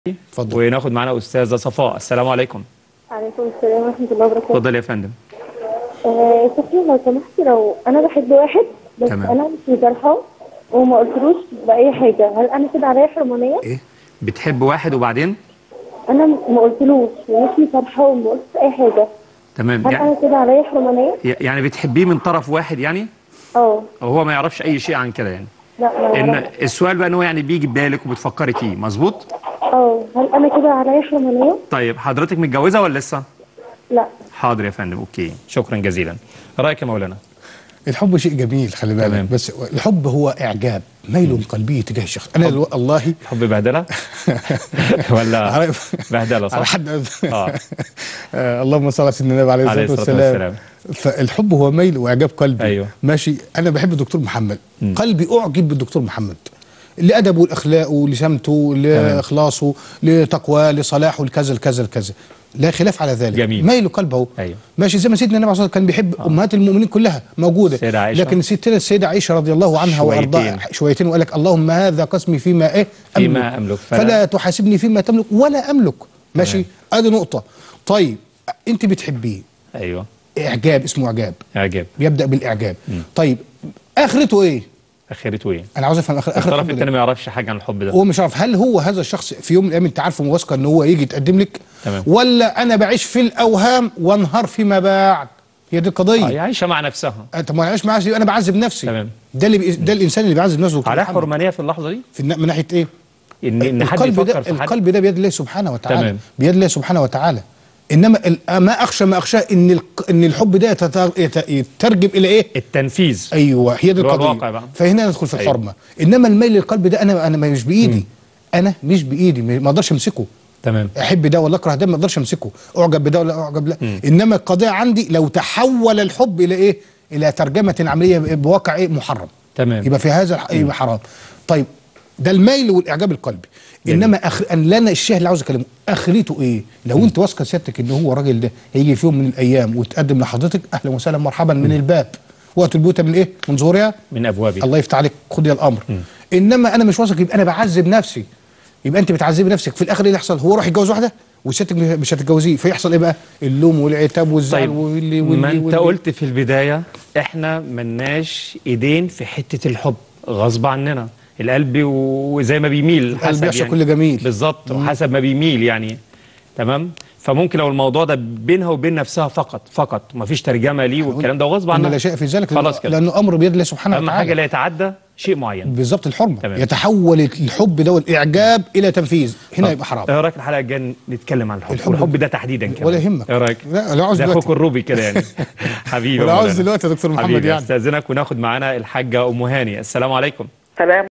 اتفضل. وناخد معانا استاذه صفاء السلام عليكم عليكم السلام ورحمة الله وبركاته اتفضل يا فندم آه صفي لو سمحتي لو أنا بحب واحد بس تمام. أنا مش مجرحه وما قلتلوش بأي حاجة هل أنا كده عليا حرمانية؟ ايه بتحب واحد وبعدين أنا ما قلتلوش ومش مجرحه وما قلتش أي حاجة تمام هل يعني, أنا كده عليا حرمانية؟ يعني بتحبيه من طرف واحد يعني اه وهو ما يعرفش اي شيء عن كده يعني لا ما ان أعرفش. السؤال بقى ان هو يعني بيجي ببالك وبتفكري فيه مظبوط اه هل أنا كده عليا حرمانية؟ طيب حضرتك متجوزه ولا لسه لا حاضر يا فندم اوكي شكرا جزيلا رايك يا مولانا الحب شيء جميل خلي بالك تمام. بس الحب هو اعجاب ميل قلبي تجاه الشخص انا الو... الله الحب بهدله ولا عارف- بهدله على صح حد اه آه اللهم صل على سيدنا النبي عليه عليه الصلاه الصلاة والسلام فالحب هو ميل واعجاب قلبي أيوه. ماشي انا بحب الدكتور محمد قلبي اعجب بالدكتور محمد لادبه لاخلاقه لسمته لاخلاصه لتقواه لصلاحه لكذا لكذا لكذا لا خلاف على ذلك جميل. ميل قلبه أيوه. ماشي زي ما سيدنا النبي عليه الصلاه والسلام كان بيحب امهات المؤمنين كلها موجوده السيدة عائشة. لكن ستنا السيده عائشه رضي الله عنها شويتين. وارضاها شويتين وقال لك اللهم هذا قسمي فيما ايه فيما أملك. فلا- فلا تحاسبني فيما تملك ولا املك ماشي ادي نقطه طيب انت بتحبيه ايوه اعجاب اسمه اعجاب اعجاب بيبدا بالاعجاب طيب اخرته ايه اخرته ايه انا عاوز افهم اخر اخر الطرف الحب ده. الثاني ما يعرفش حاجه عن الحب ده هو مش عارف هل هو هذا الشخص في يوم من الايام انت عارفه واثقه ان هو يجي يتقدم لك تمام. ولا انا بعيش في الاوهام وانهار فيما بعد هي دي القضيه آه، عايشه مع نفسها انت ما اعيش معاه انا بعذب نفسي تمام. ده اللي بي... ده الانسان اللي بيعذب نفسه دكتور على محمد. حرمانيه في اللحظه دي في النا- من ناحيه ايه ان ان حد القلب يفكر ده في حد القلب ده بيد الله سبحانه وتعالى تمام. بيد الله سبحانه وتعالى انما ال- ما اخشى ما اخشى ان الق- ان الحب ده يتت- يت- يترجم الى ايه التنفيذ ايوه هي دي اللي هو القضيه الواقع بقى. فهنا ندخل في أيوة. الحرمه انما الميل للقلب ده انا انا مش بايدي انا مش بايدي ما اقدرش امسكه تمام احب ده ولا اكره ده ما اقدرش امسكه اعجب بده ولا اعجب لا انما القضيه عندي لو تحول الحب الى ايه الى ترجمه عمليه بواقع ايه محرم تمام. يبقى في هذا الح- يبقى حرام طيب ده الميل والاعجاب القلبي جميل. انما أخ... ان لنا الشاهد اللي عاوز اكلمه اخرته ايه لو انت واثقه سيادتك ان هو الراجل ده هيجي في يوم من الايام ويتقدم لحضرتك اهلا وسهلا مرحبا من الباب وقت البيوت من ايه من ظهورها من ابوابها الله يفتح عليك خد يا الامر انما انا مش واثق يبقى انا بعذب نفسي يبقى انت بتعذبي نفسك في الاخر ايه اللي يحصل هو راح يتجوز واحده وستك مش هتتجوزيه فيحصل ايه بقى اللوم والعتاب والزعل طيب واللي واللي ما انت واللي قلت في البدايه احنا ملناش ايدين في حته الحب غصب عننا القلب وزي ما بيميل حسب يعشق يعني كل جميل. بالظبط وحسب ما بيميل يعني تمام فممكن لو الموضوع ده بينها وبين نفسها فقط فقط مفيش ترجمه ليه والكلام ده غصب ان عنها لا شيء في ذلك خلاص كده لانه امر بيد الله سبحانه اهم وتعالى حاجه لا يتعدى شيء معين بالظبط الحرمه تمام. يتحول الحب ده والاعجاب الى تنفيذ هنا يبقى حرام ايه رايك الحلقه الجايه نتكلم عن الحب الحب- والحب ده تحديدا كمان ولا يهمك. ايه رايك لا، لا عاوز ده دلوقتي. اخوك الروبي كده يعني حبيبي يا ولا عاوز مولانا. دلوقتي يا دكتور محمد حبيبي يعني. استاذنك وناخد معانا الحاجه ام هاني السلام عليكم سلام